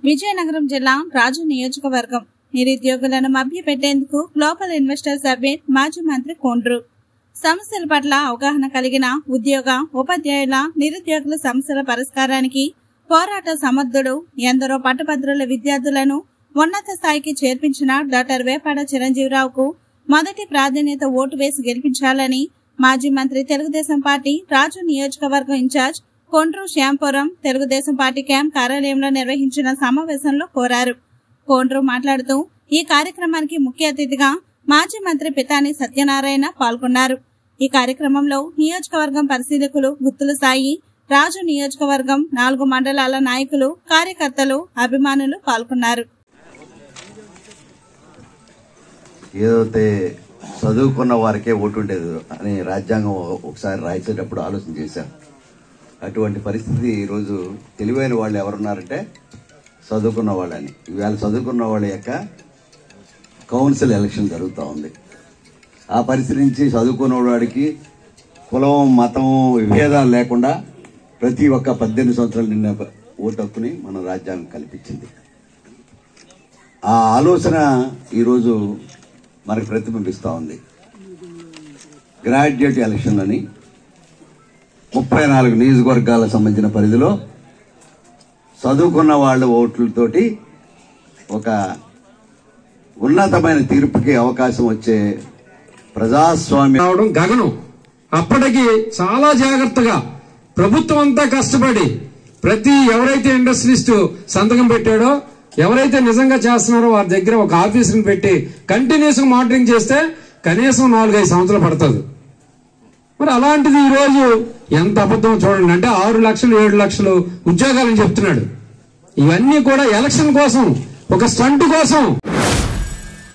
విజయనగరం జిల్లా రాజు నియోజకవర్గం నిరుద్యోగులను మభ్యపెట్టేందుకు గ్లోబల్ ఇన్వెస్టర్ సబ్మిట్ మాజీ మంత్రి కోండ్రు సమస్యల పట్ల అవగాహన కలిగిన ఉద్యోగ ఉపాధ్యాయుల నిరుద్యోగుల సమస్యల పరిష్కారానికి పోరాట సమర్థుడు ఎందరో పట్టభద్రుల విద్యార్థులను ఉన్నత స్థాయికి చేర్పించిన డాక్టర్ వేపాడ చిరంజీవిరావుకు మొదటి ప్రాధాన్యత ఓటు వేసి గెలిపించాలని మాజీ మంత్రి తెలుగుదేశం పార్టీ రాజు నియోజకవర్గం incharge Kondru Shyampuram Telugu Desam party camp కార్యాలయంలో నిర్వహించిన సమావేశంలో కోరారు కోండ్రు మాట్లాడుతూ ఈ కార్యక్రమానికి ముఖ్య అతిథిగా మాజీ మంత్రి పితాని సత్యనారాయణ పాల్గొన్నారు ఈ కార్యక్రమంలో నియోజకవర్గం పరిశీలకులు గుత్తుల సాయి రాజు నియోజకవర్గం నాలుగు మండలాల నాయకులు కార్యకర్తలు అభిమానులు పాల్గొన్నారు ఏదైతే చదువుకున్న వారికే ఓటు ఉండేది అని రాజ్యాంగం ఒకసారి రాయించేటప్పుడు ఆలోచన చేశాను అటువంటి పరిస్థితి ఈరోజు తెలివైన వాళ్ళు ఎవరున్నారంటే చదువుకున్న వాళ్ళని ఇవాళ చదువుకున్న వాళ్ళ యొక్క కౌన్సిల్ ఎలక్షన్ జరుగుతూ ఉంది ఆ పరిస్థితి నుంచి చదువుకున్న వాడికి కులం మతం విభేదాలు లేకుండా ప్రతి ఒక్క పద్దెనిమిది సంవత్సరాలు నిన్న ఓటు హక్కుని మన రాజ్యాంగం కల్పించింది ఆ ఆలోచన ఈరోజు మనకు ప్రతిబింబిస్తూ ఉంది గ్రాడ్యుయేట్ ఎలక్షన్ అని ముప్పై నాలుగు నియోజకవర్గాలకు సంబంధించిన పరిధిలో చదువుకున్న వాళ్ళ ఓట్లతోటి ఒక ఉన్నతమైన తీర్పుకి అవకాశం వచ్చే ప్రజాస్వామ్య రావడం గగనం అప్పటికి చాలా జాగ్రత్తగా ప్రభుత్వం అంతా కష్టపడి ప్రతి ఎవరైతే ఇండస్ట్రియలిస్ట్ సంతకం పెట్టాడో ఎవరైతే నిజంగా చేస్తున్నారో వారి దగ్గర ఒక ఆఫీసుని పెట్టి కంటిన్యూస్ గా మానిటరింగ్ చేస్తే కనీసం నాలుగైదు సంవత్సరాలు పడుతుంది మరి అలాంటిది ఈ రోజు ఎంత అబద్ధం చూడండి అంటే ఆరు లక్షలు ఏడు లక్షలు ఉద్యోగాలని చెప్తున్నాడు ఇవన్నీ కూడా ఎలక్షన్ కోసం ఒక స్టంట్ కోసం